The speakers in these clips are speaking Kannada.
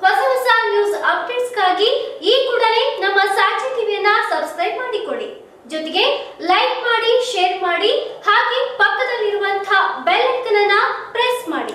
ಹೊಸ ಹೊಸ ನ್ಯೂಸ್ ಅಪ್ಡೇಟ್ಸ್ಗಾಗಿ ಈ ಕೂಡಲೇ ನಮ್ಮ ಸಾಕ್ಷಿ ಟಿವಿಯನ್ನ ಸಬ್ಸ್ಕ್ರೈಬ್ ಮಾಡಿಕೊಳ್ಳಿ ಜೊತೆಗೆ ಲೈಕ್ ಮಾಡಿ ಶೇರ್ ಮಾಡಿ ಹಾಗೆ ಪಕ್ಕದಲ್ಲಿರುವಂತಹ ಬೆಲ್ ಐಕನ್ ಅನ್ನ ಪ್ರೆಸ್ ಮಾಡಿ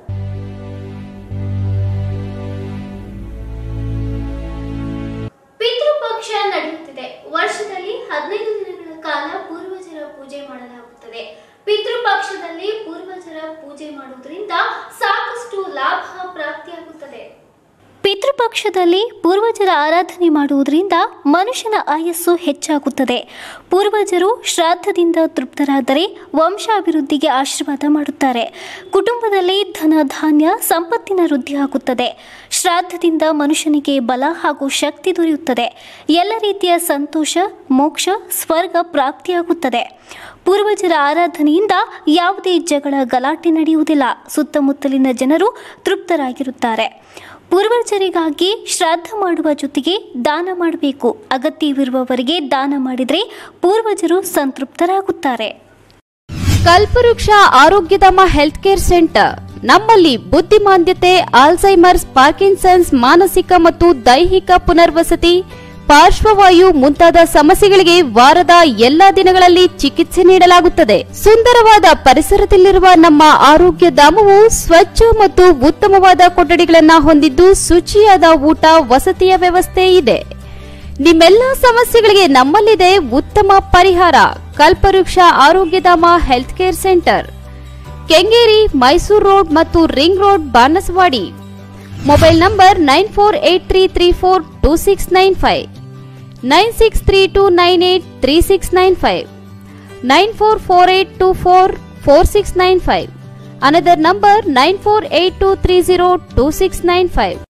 ಪಿತೃಪಕ್ಷ ನಡೆಯುತ್ತಿದೆ ವರ್ಷದಲ್ಲಿ ಹದಿನೈದು ದಿನಗಳ ಕಾಲ ಪೂರ್ವಜರ ಪೂಜೆ ಮಾಡಲಾಗುತ್ತದೆ ಪಿತೃಪಕ್ಷದಲ್ಲಿ ಪೂರ್ವಜರ ಪೂಜೆ ಮಾಡುವುದರಿಂದ ಸಾಕಷ್ಟು ಲಾಭ ಪ್ರಾಪ್ತಿಯಾಗುತ್ತದೆ ಪಿತೃಪಕ್ಷದಲ್ಲಿ ಪೂರ್ವಜರ ಆರಾಧನೆ ಮಾಡುವುದರಿಂದ ಮನುಷ್ಯನ ಆಯಸ್ಸು ಹೆಚ್ಚಾಗುತ್ತದೆ ಪೂರ್ವಜರು ಶ್ರಾದ್ದದಿಂದ ತೃಪ್ತರಾದರೆ ವಂಶಾಭಿವೃದ್ಧಿಗೆ ಆಶೀರ್ವಾದ ಮಾಡುತ್ತಾರೆ ಕುಟುಂಬದಲ್ಲಿ ಧನ ಧಾನ್ಯ ಸಂಪತ್ತಿನ ವೃದ್ಧಿಯಾಗುತ್ತದೆ ಶ್ರಾದ್ದದಿಂದ ಮನುಷ್ಯನಿಗೆ ಬಲ ಹಾಗೂ ಶಕ್ತಿ ದೊರೆಯುತ್ತದೆ ಎಲ್ಲ ರೀತಿಯ ಸಂತೋಷ ಮೋಕ್ಷ ಸ್ವರ್ಗ ಪ್ರಾಪ್ತಿಯಾಗುತ್ತದೆ ಪೂರ್ವಜರ ಆರಾಧನೆಯಿಂದ ಯಾವುದೇ ಜಗಳ ಗಲಾಟೆ ನಡೆಯುವುದಿಲ್ಲ ಸುತ್ತಮುತ್ತಲಿನ ಜನರು ತೃಪ್ತರಾಗಿರುತ್ತಾರೆ ಪೂರ್ವಜರಿಗಾಗಿ ಶ್ರಾದ್ದ ಮಾಡುವ ಜೊತೆಗೆ ದಾನ ಮಾಡಬೇಕು ಅಗತ್ಯವಿರುವವರಿಗೆ ದಾನ ಮಾಡಿದರೆ ಪೂರ್ವಜರು ಸಂತೃಪ್ತರಾಗುತ್ತಾರೆ ಕಲ್ಪವೃಕ್ಷ ಆರೋಗ್ಯಧಾಮ ಹೆಲ್ತ್ ಕೇರ್ ಸೆಂಟರ್ ನಮ್ಮಲ್ಲಿ ಬುದ್ಧಿಮಾಂದ್ಯತೆ ಆಲ್ಝೈಮರ್ಸ್ ಪಾರ್ಕಿನ್ಸನ್ಸ್ ಮಾನಸಿಕ ಮತ್ತು ದೈಹಿಕ ಪುನರ್ವಸತಿ ಪಾರ್ಶ್ವವಾಯು ಮುಂತಾದ ಸಮಸ್ಯೆಗಳಿಗೆ ವಾರದ ಎಲ್ಲಾ ದಿನಗಳಲ್ಲಿ ಚಿಕಿತ್ಸೆ ನೀಡಲಾಗುತ್ತದೆ ಸುಂದರವಾದ ಪರಿಸರದಲ್ಲಿರುವ ನಮ್ಮ ಆರೋಗ್ಯ ಧಾಮವು ಸ್ವಚ್ಛ ಮತ್ತು ಉತ್ತಮವಾದ ಕೊಠಡಿಗಳನ್ನ ಹೊಂದಿದ್ದು ಶುಚಿಯಾದ ಊಟ ವಸತಿಯ ವ್ಯವಸ್ಥೆ ಇದೆ ನಿಮ್ಮೆಲ್ಲ ಸಮಸ್ಯೆಗಳಿಗೆ ನಮ್ಮಲ್ಲಿದೆ ಉತ್ತಮ ಪರಿಹಾರ Kalpavriksha Arogyadhama health care centre Kengeri Mysuru road ಮತ್ತು ring road Banaswadi mobile number nine four eight three three four two six nine five nine six three two nine eight three six nine five nine four four eight two four four six nine five another number nine four eight two three zero two six nine five